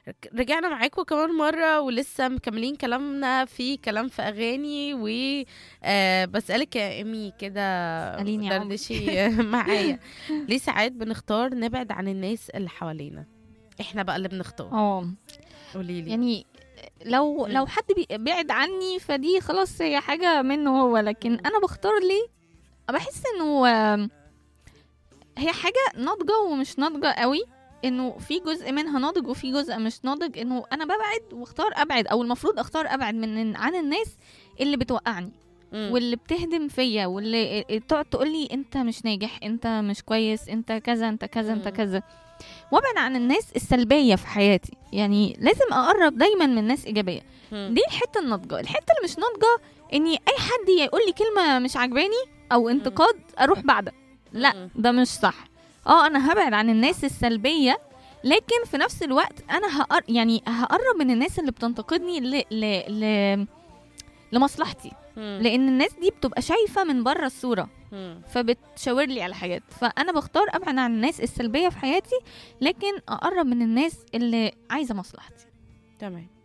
رجعنا معاكم كمان مرة ولسه مكملين كلامنا في كلام في أغاني و آه بسألك يا إيمي كده اسأليني يا عمر. دردشي معايا ليه ساعات بنختار نبعد عن الناس اللي حوالينا احنا بقى اللي بنختار اه قولي لي يعني لو مم. لو حد بي- بعد عني فدي خلاص هي حاجه منه هو لكن مم. انا بختار ليه بحس انه آم، هي حاجه ناضجه ومش ناضجه قوي انه في جزء منها ناضج وفي جزء مش ناضج انه انا ببعد واختار ابعد او المفروض اختار ابعد من عن الناس اللي بتوقعني واللي بتهدم فيا واللي تقعد تقول لي انت مش ناجح انت مش كويس انت كذا انت كذا انت مم. كذا وابعد عن الناس السلبيه في حياتي يعني لازم اقرب دايما من ناس ايجابيه دي دي الحته الناضجه الحته اللي مش ناضجه اني اي حد يقول لي كلمه مش عجباني او انتقاد اروح بعدها لا مم. ده مش صح اه انا هبعد عن الناس السلبيه لكن في نفس الوقت انا هقر... يعني هقرب من الناس اللي بتنتقدني ل... ل... ل... لمصلحتي لان الناس دي بتبقى شايفه من بره الصوره فبتشاور لي على حاجات فانا بختار ابعد عن الناس السلبيه في حياتي لكن اقرب من الناس اللي عايزه مصلحتي تمام